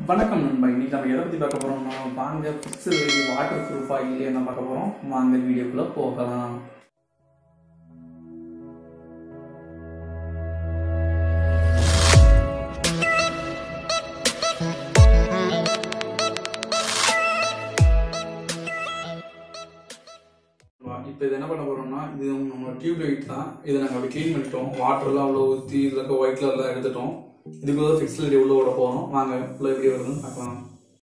வணக்கம் நண்பா இன்னைக்கு நம்ம எதை பற்றி பார்க்க போகிறோம்னா வாங்க பிக்சல் வாட்டர் ப்ரூஃபா இல்லையா என்ன பார்க்க போகிறோம் வாங்க வீடியோக்குள்ளே போகலாம் இப்போ இது என்ன பண்ண போறோம்னா இது நம்ம டியூப் லைட் தான் இதை நாங்கள் அப்படி க்ளீன் பண்ணிட்டோம் வாட்டர்லாம் அவ்வளோ ஊற்றி இதில் இருக்க ஒயிட் கலர்லாம் எடுத்துட்டோம் இதுக்குள்ள ஃபிக்ஸ் லைட் எவ்வளோ விட போகிறோம் வாங்க உள்ள எப்படி வருதுன்னு பார்க்கலாம்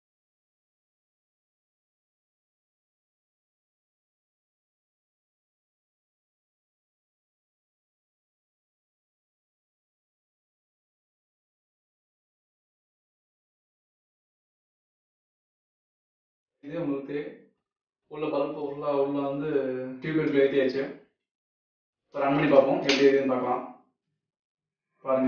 இது உங்களுக்கு உள்ள பல்ப் உள்ள உள்ள வந்து டியூப்லைட்ல ஏற்றியாச்சு இப்போ ரன் பண்ணி பார்ப்போம் எப்படி இருக்குன்னு பார்க்கலாம் பாருங்க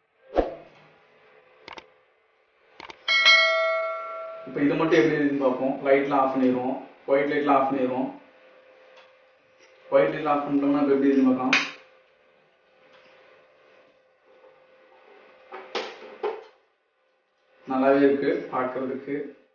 இப்போ இது மட்டும் எப்படி இருக்குன்னு பார்ப்போம் லைட்லாம் ஆஃப் பண்ணிடுவோம் ஒயிட் லைட்லாம் ஆஃப் பண்ணிடுவோம் ஒயிட் லைட்லாம் ஆஃப் பண்ணிட்டோம்னா இப்போ எப்படி இருக்குன்னு பார்க்கலாம் நல்லாவே இருக்கு பார்க்கறதுக்கு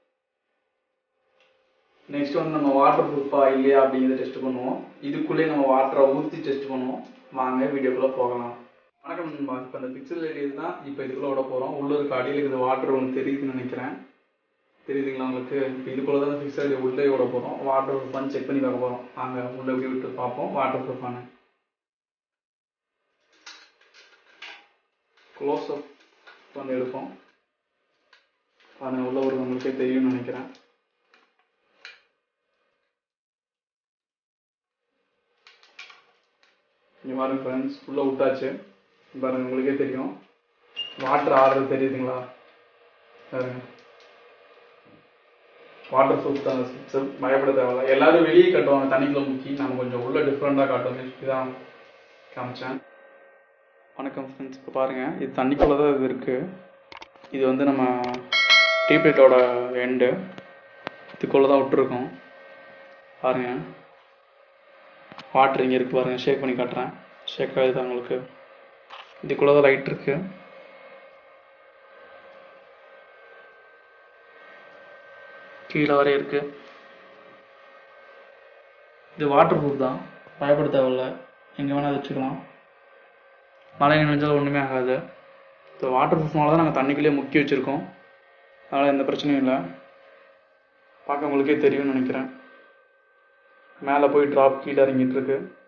நெக்ஸ்ட் வந்து நம்ம வாட்டர் ப்ரூஃபா இல்லையா அப்படிங்கிறத டெஸ்ட் பண்ணுவோம் இதுக்குள்ளே நம்ம வாட்டரை ஊற்றி டெஸ்ட் பண்ணுவோம் வாங்க வீடியோக்குள்ளே போகலாம் வணக்கம் நண்பா இப்போ அந்த பிக்சல் ஐடி தான் இப்போ இதுக்குள்ளே விட போகிறோம் உள்ள இருக்க அடியில் இருக்கிற வாட்டர் ஒன்று தெரியுதுன்னு நினைக்கிறேன் தெரியுதுங்களா உங்களுக்கு இப்போ இதுக்குள்ளே தான் பிக்சல் ஐடி உள்ளே விட போகிறோம் வாட்டர் ப்ரூஃபான்னு செக் பண்ணி பார்க்க போகிறோம் வாங்க உள்ளே எப்படி விட்டு பார்ப்போம் வாட்டர் ப்ரூஃபானு க்ளோஸ் அப் பண்ணி எடுப்போம் பாருங்க உள்ள ஒரு உங்களுக்கே தெரியும்னு நினைக்கிறேன் இங்கே பாருங்க ஃப்ரெண்ட்ஸ் உள்ளே விட்டாச்சு பாருங்க உங்களுக்கே தெரியும் வாட்டர் ஆடுறது தெரியுதுங்களா பாருங்க வாட்டர் ப்ரூஃப் தான் சிக்ஸல் பயப்பட தேவையில்ல எல்லாரும் வெளியே கட்டுவாங்க தண்ணிக்குள்ள முக்கி நம்ம கொஞ்சம் உள்ள டிஃப்ரெண்ட்டாக காட்டுவோம் இதுதான் காமிச்சேன் வணக்கம் ஃப்ரெண்ட்ஸ் இப்போ பாருங்கள் இது தண்ணிக்குள்ளே தான் இது இருக்குது இது வந்து நம்ம டீப்லைட்டோட எண்டு இதுக்குள்ளே தான் விட்டுருக்கோம் பாருங்கள் வாட்டர் இங்கே இருக்குது பாருங்கள் ஷேக் பண்ணி காட்டுறேன் ஷேக் ஆகுது உங்களுக்கு இதுக்குள்ளே தான் லைட் இருக்கு கீழே வரை இருக்கு இது வாட்டர் ப்ரூஃப் தான் பயப்பட தேவையில்ல எங்கே வேணால் வச்சுக்கலாம் மழை நினைஞ்சாலும் ஒன்றுமே ஆகாது இப்போ வாட்டர் ப்ரூஃப்னால தான் நாங்கள் தண்ணிக்குள்ளேயே முக்கி வச்சுருக்கோம் அதனால் எந்த பிரச்சனையும் இல்லை பார்க்க உங்களுக்கே தெரியும்னு நினைக்கிறேன் மேலே போய் ட்ராப் கீழே இறங்கிட்டு இருக்கு